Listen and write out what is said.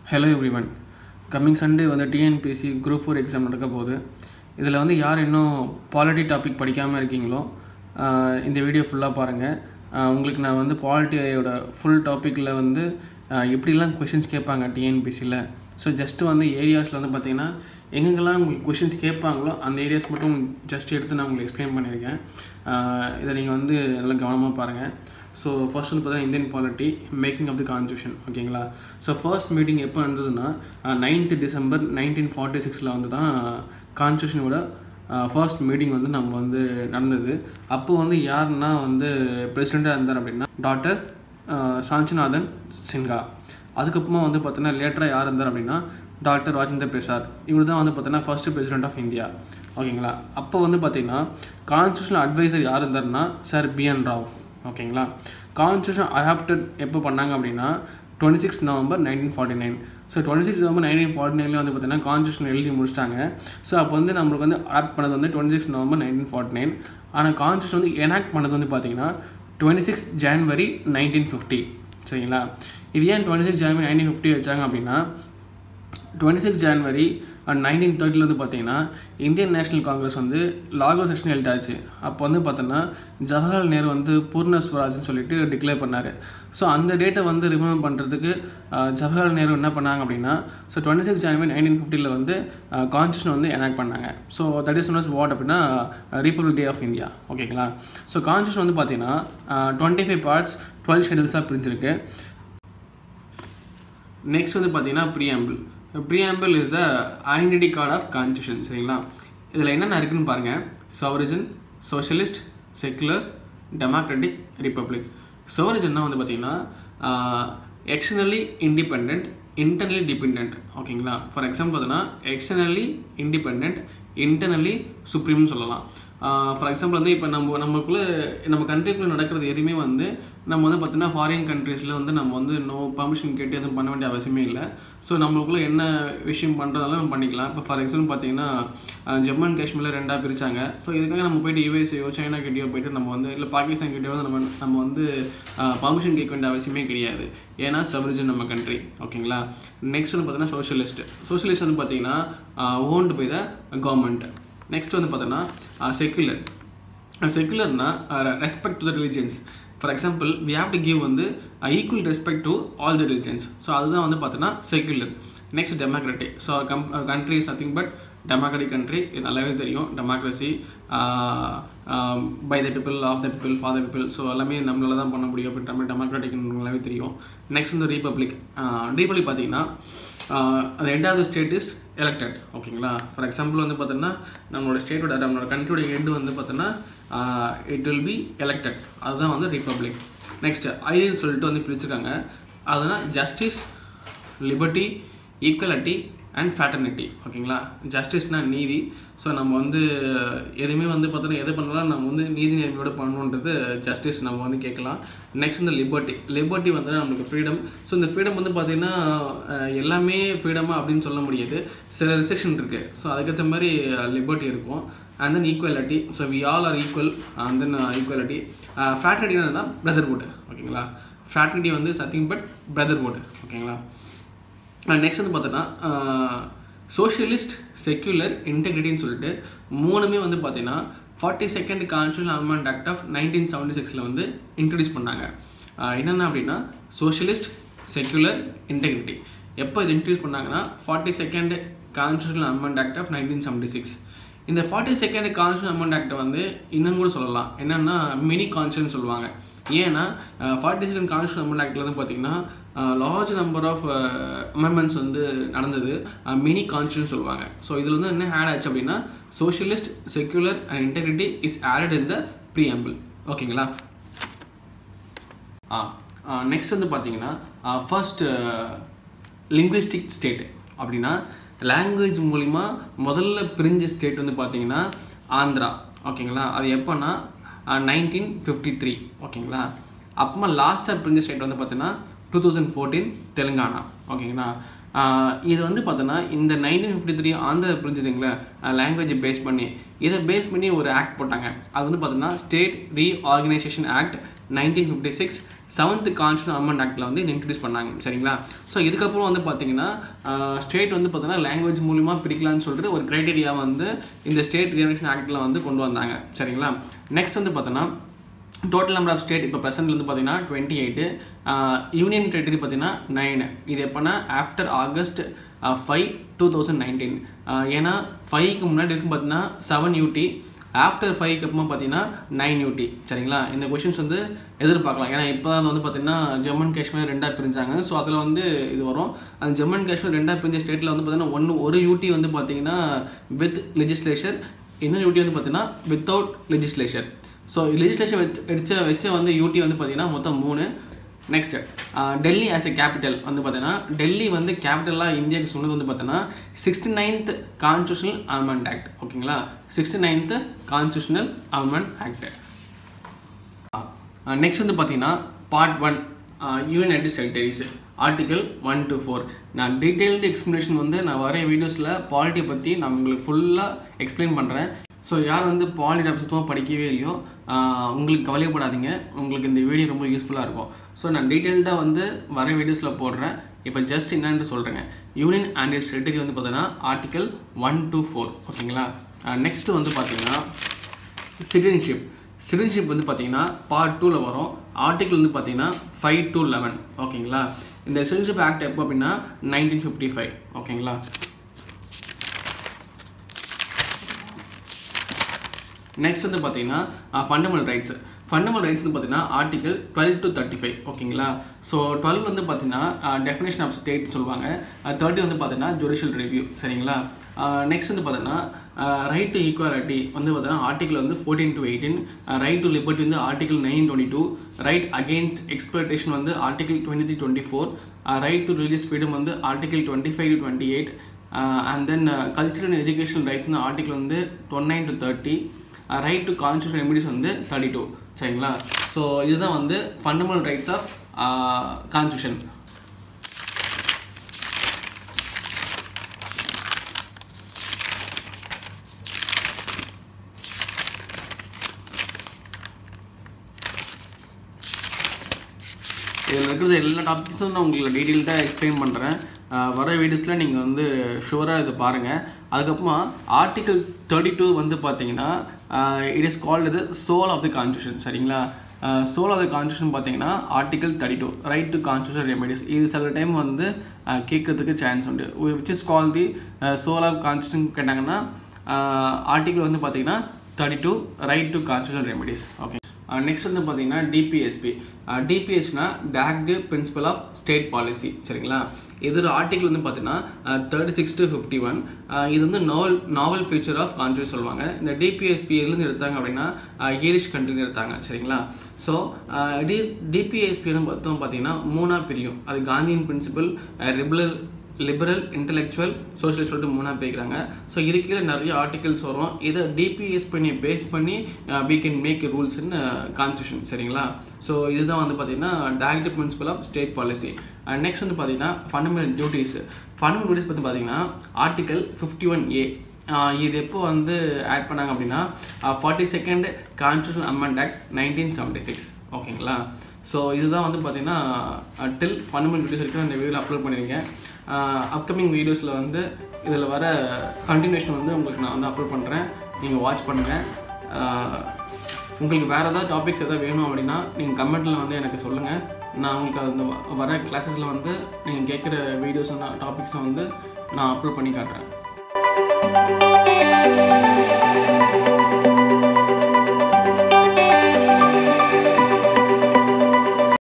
hello everyone coming Sunday வந்து TNPSC group four exam நடக்க போகுது இதில் வந்து யார் இன்னும் பாலிட்டி டாபிக் படிக்காமல் இருக்கீங்களோ ஆஹ் இந்த வீடியோ ஃபுல்லாக பாருங்கள் உங்களுக்கு நான் வந்து பாலிட்டியோட ஃபுல் டாப்பிக்கில் வந்து ஆஹ் எப்படிலாம் கொஷின்ஸ் கேட்பாங்க டிஎன்பிசியில் ஸோ ஜஸ்ட்டு வந்து ஏரியாஸில் வந்து பார்த்தீங்கன்னா எங்கெங்கெல்லாம் உங்களுக்கு கொஷின்ஸ் கேட்பாங்களோ அந்த ஏரியாஸ் மட்டும் ஜஸ்ட் எடுத்து நான் உங்களுக்கு எக்ஸ்பிளைன் பண்ணியிருக்கேன் ஆஹ் இதை நீங்கள் வந்து நல்லா கவனமாக பாருங்கள் ஸோ ஃபர்ஸ்ட் வந்து பார்த்தீங்கன்னா Indian polity making of the constitution ஓகேங்களா ஸோ ஃபர்ஸ்ட் மீட்டிங் எப்போ நடந்ததுன்னா நைன்த் டிசம்பர் நைன்டீன் ஃபார்ட்டி சிக்ஸில் வந்து தான் கான்ஸ்டியூஷனோட ஃபர்ஸ்ட் மீட்டிங் வந்து நம்ம வந்து நடந்தது அப்போ வந்து யாருன்னா வந்து பிரசிடெண்ட்டாக இருந்தார் அப்படின்னா டாக்டர் சாஞ்சிநாதன் சின்ஹா அதுக்கப்புறமா வந்து பார்த்தோன்னா லேட்டராக யார் இருந்தார் அப்படின்னா டாக்டர் ராஜேந்திர பிரசாத் இவர் தான் வந்து பார்த்தீங்கன்னா ஃபர்ஸ்ட் பிரசிடென்ட் ஆஃப் இந்தியா ஓகேங்களா அப்போ வந்து பார்த்தீங்கன்னா கான்ஸ்டியூஷனல் அட்வைசர் யார் இருந்தாருன்னா சார் பிஎன் ராவ் ஓகேங்களா கான்ஸ்டியூஷன் அடாப்டட் எப்போ பண்ணாங்க அப்படின்னா twenty six November nineteen forty nine so twenty six November nineteen forty நைனில் வந்து பார்த்தீங்கன்னா கான்ஸ்டியூஷன் எழுதி முடிச்சிட்டாங்க ஸோ அப்போ வந்து நம்மளுக்கு வந்து அடாப்ட் பண்ணது வந்து twenty six November nineteen forty nine ஆனால் கான்ஸ்டியூஷன் வந்து எனாக்ட் பண்ணது வந்து பார்த்தீங்கன்னா twenty six January nineteen fifty சரிங்களா இது ஏன் twenty six January nineteen fifty வச்சாங்க அப்படின்னா twenty six January and nineteen தேர்ட்டியில் வந்து பார்த்தீங்கன்னா இந்தியன் நேஷனல் காங்கிரஸ் வந்து லாகூர் செஷன் ஹெல்ட் ஆச்சு அப்போ வந்து பார்த்தோன்னா ஜவஹர்லால் நேரு வந்து பூர்ண ஸ்வராஜ்னு சொல்லிட்டு டிக்ளேர் பண்ணார் ஸோ அந்த டேட்டை வந்து ரிமூவ் பண்ணுறதுக்கு ஜவஹர்லால் நேரு என்ன பண்ணாங்க அப்படின்னா so twenty six January nineteen ஃபிஃப்டியில் வந்து கான்ஸ்டியூஷன் வந்து எனாக்ட் பண்ணாங்க so that is knows what அப்படின்னா ரிப்பப்ளிக் டே ஆஃப் இந்தியா ஓகேங்களா ஸோ கான்ஸ்டியூஷன் வந்து பார்த்தீங்கன்னா டுவெண்ட்டி ஃபைவ் பார்ட்ஸ் டுவெல் ஷெடியூல்ஸாக பிரிஞ்சிருக்கு நெக்ஸ்ட் வந்து பார்த்தீங்கன்னா preamble preamble is a identity card of constitution சரிங்களா இதில் என்னென்ன இருக்குன்னு பாருங்கள் sovereign socialist secular democratic republic சவரிஜன்னா வந்து பார்த்தீங்கன்னா எக்ஸ்டர்னலி இண்டிபெண்ட் இன்டர்னலி டிபெண்ட் ஓகேங்களா ஃபார் எக்ஸாம்பிள் பார்த்தீங்கன்னா எக்ஸ்டர்னலி இண்டிபெண்ட் இன்டர்னலி சுப்ரீம்னு சொல்லலாம் ஃபார் எக்ஸாம்பிள் வந்து இப்போ நம்ம நமக்குள்ளே நம்ம கண்ட்ரிக்குள்ளே நடக்கிறது எதுவுமே வந்து நம்ம வந்து பார்த்தீங்கன்னா ஃபாரின் கண்ட்ரீஸில் வந்து நம்ம வந்து நோ பர்மிஷன் கேட்டு எதுவும் பண்ண வேண்டிய அவசியமே இல்லை ஸோ நம்மளுக்குள்ளே என்ன விஷயம் பண்ணுறதாலும் நம்ம பண்ணிக்கலாம் இப்போ ஃபார் எக்ஸாம்பிள் பார்த்தீங்கன்னா ஜம்மு அண்ட் காஷ்மீரில் ரெண்டாக பிரித்தாங்க ஸோ இதுக்காக நம்ம போயிட்டு யூஎஸ்ஏயோ சைனா கிட்டேயோ போயிட்டு நம்ம வந்து இல்லை பாகிஸ்தான் கிட்டேயோ வந்து நம்ம நம்ம வந்து பர்மிஷன் கேட்க வேண்டிய அவசியமே கிடையாது ஏன்னா சப்ரிஜன் நம்ம கண்ட்ரி ஓகேங்களா நெக்ஸ்ட் வந்து பார்த்தீங்கன்னா சோஷியலிஸ்ட் சோஷியலிஸ்ட் வந்து பார்த்தீங்கன்னா owned by the government next வந்து பார்த்தோன்னா செக்குலர் செக்குலர்னா respect to the religions for example we have to give வந்து equal respect to all the religions so அதுதான் வந்து பார்த்தோன்னா secular next democratic so come country is nothing but democratic country இது நல்லாவே தெரியும் democracy by the people of the people for the people so எல்லாமே நம்மளால தான் பண்ண முடியும் அப்படின்ற மாதிரி டெமோக்ராட்டிக் நல்லாவே தெரியும் நெக்ஸ்ட் வந்து ரீபப்ளிக் ரீபப்ளிக் பார்த்தீங்கன்னா அது head of the state is elected ஓகேங்களா ஃபார் எக்ஸாம்பிள் வந்து பார்த்தோன்னா நம்மளோட ஸ்டேட்டோட நம்மளோட கண்ட்ரியோட ஹெட் வந்து பார்த்தோன்னா இட் வில் பி எலெக்டட் அதுதான் வந்து ரிப்பப்ளிக் நெக்ஸ்ட் ஐடின்னு சொல்லிட்டு வந்து பிரிச்சுருக்காங்க அதுனா justice liberty equality and fraternity ஓகேங்களா ஜஸ்டிஸ்னால் நீதி ஸோ நம்ம வந்து எதுவுமே வந்து பார்த்தோன்னா எது பண்ணாலும் நம்ம வந்து நீதி நேர்மையோட பண்ணணுன்றது ஜஸ்டிஸ் நம்ம வந்து கேட்கலாம் நெக்ஸ்ட் இந்த லிபர்ட்டி லிபர்ட்டி வந்து நம்மளுக்கு ஃப்ரீடம் ஸோ இந்த ஃப்ரீடம் வந்து பார்த்திங்கன்னா எல்லாமே ஃப்ரீடமாக அப்படின்னு சொல்ல முடியாது சில ரிஸ்ட்ரிக்ஷன் இருக்குது ஸோ அதுக்கேற்ற மாதிரி லிபர்ட்டி இருக்கும் and then equality so we all are equal and then equality fraternity தான் பிரதர்வுட் ஓகேங்களா ஃப்ராட்டர்னிட்டி வந்து சத்திங் பட் பிரதர்வுட் ஓகேங்களா நெக்ஸ்ட் வந்து பார்த்தோன்னா சோஷியலிஸ்ட் செக்யூலர் இன்டெகிரிட்டின்னு சொல்லிட்டு மூணுமே வந்து பார்த்தீங்கன்னா forty second constitution amend act of nineteen seventy சிக்ஸில் வந்து இன்ட்ரடியூஸ் பண்ணாங்க என்னென்ன அப்படின்னா சோஷியலிஸ்ட் செக்யூலர் இன்டெகிரிட்டி எப்போ இது இன்ட்ரடியூஸ் பண்ணாங்கன்னா forty second constitution amend act of nineteen seventy six இந்த ஃபார்ட்டி செகண்ட் கான்ஸ்டியூஷன் அமெண்ட் ஆக்டை வந்து இன்னும் கூட சொல்லலாம் என்னென்னா மினி கான்ஸ்டியூஷன் சொல்லுவாங்க ஏன்னா ஃபார்ட்டி செகண்ட் கான்ஸ்டியூஷன் அமெண்ட் ஆக்டில் வந்து பார்த்தீங்கன்னா லார்ஜ் நம்பர் ஆஃப் அமெண்ட்மெண்ட்ஸ் வந்து நடந்தது மினி கான்ஸ்டியூஷன் சொல்லுவாங்க ஸோ இதில் வந்து என்ன ஆட் ஆச்சு அப்படின்னா socialist secular and integrity is added in the preamble ஓகேங்களா ஆ நெக்ஸ்ட் வந்து பார்த்தீங்கன்னா ஃபர்ஸ்ட் லிங்குவிஸ்டிக் ஸ்டேட் அப்படின்னா லாங்குவேஜ் மூலிமா முதல்ல பிரிஞ்ச ஸ்டேட் வந்து பார்த்தீங்கன்னா ஆந்திரா ஓகேங்களா அது எப்போன்னா நைன்டீன் ஃபிஃப்டி த்ரீ ஓகேங்களா அப்புறமா லாஸ்ட்டாக பிரிஞ்ச ஸ்டேட் வந்து பார்த்தீங்கன்னா டூ தௌசண்ட் ஃபோர்டீன் தெலுங்கானா ஓகேங்களா இது வந்து பார்த்தோன்னா இந்த நைன்டீன் ஃபிஃப்டி த்ரீ ஆந்திர பிரிஞ்சுதுங்களே லாங்குவேஜை பேஸ் பண்ணி இதை பேஸ் பண்ணி ஒரு ஆக்ட் போட்டாங்க அது வந்து பார்த்தோன்னா state reorganisation act nineteen fifty six seventh constitution amend ஆக்டில் வந்து இது இன்ட்ரடியூஸ் பண்ணாங்க சரிங்களா ஸோ இதுக்கப்புறம் வந்து பார்த்தீங்கன்னா ஸ்டேட் வந்து பார்த்தீங்கன்னா லாங்குவேஜ் மூலிமா பிரிக்கலாம்னு சொல்லிட்டு ஒரு க்ரைட்டீரியா வந்து இந்த ஸ்டேட் ரிசர்வேஷன் ஆக்டில் வந்து கொண்டு வந்தாங்க சரிங்களா நெக்ஸ்ட் வந்து பார்த்தோன்னா டோட்டல் நம்பர் ஆஃப் ஸ்டேட் இப்போ ப்ரெசென்ட்ல வந்து பார்த்தீங்கன்னா டுவெண்ட்டி எயிட்டு யூனியன் டெரிட்டரி பார்த்தீங்கன்னா நைன் இது எப்போனா after August five two thousand nineteen ஏன்னா ஃபைவ்க்கு முன்னாடி இருக்கும் பார்த்தீங்கன்னா செவன் யூடி ஆஃப்டர் ஃபைவ்க்கு அப்புறமா பார்த்தீங்கன்னா நைன் யூடி சரிங்களா இந்த கொஷின்ஸ் வந்து எதிர்பார்க்கலாம் ஏன்னா இப்போ தான் வந்து பார்த்தீங்கன்னா ஜம்மு அண்ட் காஷ்மீர் ரெண்டாக பிரிஞ்சாங்க ஸோ அதில் வந்து இது வரும் அந்த ஜம்மு அண்ட் காஷ்மீர் ரெண்டாக பிரிஞ்ச ஸ்டேட்டில் வந்து பார்த்தீங்கன்னா ஒன்று ஒரு யூடி வந்து பார்த்தீங்கன்னா வித் லெஜிஸ்லேஷர் இன்னொரு யூடி வந்து பார்த்தீங்கன்னா வித்தவுட் லெஜிஸ்லேஷர் ஸோ லெஜிஸ்லேஷன் வச்சு வச்ச வச்ச வந்து யூடி வந்து பார்த்தீங்கன்னா மொத்தம் மூணு next Delhi as a capital வந்து பார்த்தீங்கன்னா டெல்லி வந்து கேபிட்டலாக இந்தியாவுக்கு சொன்னது வந்து பார்த்தீங்கன்னா sixty ninth constitutional amend act ஓகேங்களா sixty ninth constitutional amend act next வந்து பார்த்தீங்கன்னா part one united territories article one to four நான் டீட்டெயில்டு எக்ஸ்ப்ளனேஷன் வந்து நான் வர வீடியோஸில் பாலிட்டியை பற்றி நான் உங்களுக்கு ஃபுல்லாக எக்ஸ்பிளைன் பண்ணுறேன் ஸோ யார் வந்து பாலிட்டி சுத்தமாக படிக்கவே இல்லையோ ஆஹ் உங்களுக்கு கவலைப்படாதீங்க உங்களுக்கு இந்த வீடியோ ரொம்ப யூஸ்ஃபுல்லாக இருக்கும் ஸோ நான் டீட்டெயில்டாக வந்து வர வீடியோஸில் போடுறேன் இப்போ ஜஸ்ட் என்னன்னு சொல்கிறேங்க யூனியன் அண்ட் இட்ஸ் டெரிட்டரி வந்து பார்த்தீங்கன்னா ஆர்டிகல் ஒன் டு ஃபோர் ஓகேங்களா நெக்ஸ்ட் வந்து பார்த்தீங்கன்னா சிட்டிசன்ஷிப் சிட்டிசன்ஷிப் வந்து பார்த்தீங்கன்னா பார்ட் டூவில் வரும் ஆர்டிகல் வந்து பார்த்தீங்கன்னா ஃபைவ் டு லெவன் ஓகேங்களா இந்த சிட்டிசன்ஷிப் ஆக்ட் எப்போ அப்படின்னா நைன்டீன் ஃபிஃப்டி ஃபைவ் ஓகேங்களா நெக்ஸ்ட் வந்து பார்த்தீங்கன்னா ஃபண்டமெண்டல் ரைட்ஸ் ஃபண்டமெண்டல் ரைட்ஸ் வந்து பார்த்தீங்கன்னா article twelve to thirty five ஓகேங்களா ஸோ டுவெல் வந்து பார்த்தீங்கன்னா டெஃபினேஷன் ஆஃப் ஸ்டேட் சொல்லுவாங்க தேர்ட்டி வந்து பார்த்தீங்கன்னா ஜுடிஷியல் ரிவ்யூ சரிங்களா நெக்ஸ்ட் வந்து பார்த்தீங்கன்னா ரைட் டு ஈக்குவாலிட்டி வந்து பார்த்தீங்கன்னா ஆர்டிகல் வந்து fourteen to eighteen right to liberty வந்து article nine twenty two right against exploitation வந்து article twenty three twenty four right to release freedom வந்து article twenty five to twenty eight and then cultural and education rights வந்து article வந்து twenty nine to thirty right to constitution remedies வந்து thirty two சரிங்களா so இதுதான் வந்து fundamental rights of constitution இதில் இருக்கிறது எல்லா டாபிக்ஸும் நான் உங்களுக்கு டீட்டெயில்டாக எக்ஸ்பிளைன் பண்ணுறேன் வர வீடியோஸில் நீங்கள் வந்து ஷுவராக இதை பாருங்கள் அதுக்கப்புறமா ஆர்டிகல் தேர்ட்டி டூ வந்து பார்த்தீங்கன்னா இட் இஸ் கால்டு இது சோல் ஆஃப் தி கான்ஸ்டியூஷன் சரிங்களா சோல் ஆஃப் தி கான்ஸ்டியூஷன் பார்த்தீங்கன்னா article thirty two right to constitution remedies இது சில டைம் வந்து கேட்கறதுக்கு சான்ஸ் உண்டு which is call the soul of constitution கேட்டாங்கன்னா ஆர்டிகல் வந்து பார்த்தீங்கன்னா thirty two right to constitution remedies okay next வந்து பார்த்தீங்கன்னா டிபிஎஸ்பி டிபிஎஸ்னா directive principle of state policy சரிங்களா இதோட ஆர்டிகல் வந்து பார்த்தீங்கன்னா thirty six to fifty one இது வந்து novel novel future of country சொல்லுவாங்க இந்த டிபிஎஸ்பி எதுலேருந்து எடுத்தாங்க அப்படின்னா ஈரிஷ் கண்ட்ரிலேருந்து எடுத்தாங்க சரிங்களா ஸோ டி டிபிஎஸ்பின்னு பார்த்தோம் பார்த்தீங்கன்னா மூணாக பிரியும் அது காந்தியின் பிரின்சிபல் ரிபுலர் லிபரல் இன்டெலெக்சுவல் சோஷியல் சொல்லிட்டு மூணாக பிரிக்கிறாங்க ஸோ இது கீழே நிறைய ஆர்டிகல்ஸ் வரும் இதை டிபிஎஸ் பண்ணி பேஸ் பண்ணி we can make rules in constitution சரிங்களா ஸோ இதுதான் வந்து பார்த்தீங்கன்னா direct principle of state policy and next வந்து பார்த்தீங்கன்னா ஃபண்டமெண்டல் டியூட்டிஸ் ஃபண்டமெண்டல் டியூட்டிஸ் பற்றி பார்த்தீங்கன்னா ஆர்டிகல் ஃபிஃப்டி ஒன் ஏ இது எப்போ வந்து ஆட் பண்ணாங்க அப்படின்னா forty second constitution amend act nineteen seventy six ஓகேங்களா ஸோ இதுதான் வந்து பார்த்தீங்கன்னா டில் ஃபண்டமெண்டல் டியூட்டிஸ் வரைக்கும் இந்த வீடியோவில் அப்லோட் பண்ணியிருக்கேன் அப்கமிங் வீடியோஸில் வந்து இதில் வர கண்டினியூஷன் வந்து உங்களுக்கு நான் வந்து அப்லோட் பண்ணுறேன் நீங்கள் வாட்ச் பண்ணுங்கள் உங்களுக்கு வேறு ஏதாவது டாபிக்ஸ் எதாவது வேணும் அப்படின்னா நீங்கள் கமெண்ட்டில் வந்து எனக்கு சொல்லுங்கள் நான் உங்களுக்கு அந்த வர கிளாஸஸில் வந்து நீங்கள் கேட்குற வீடியோஸ் டாபிக்ஸை வந்து நான் அப்லோட் பண்ணி காட்டுறேன்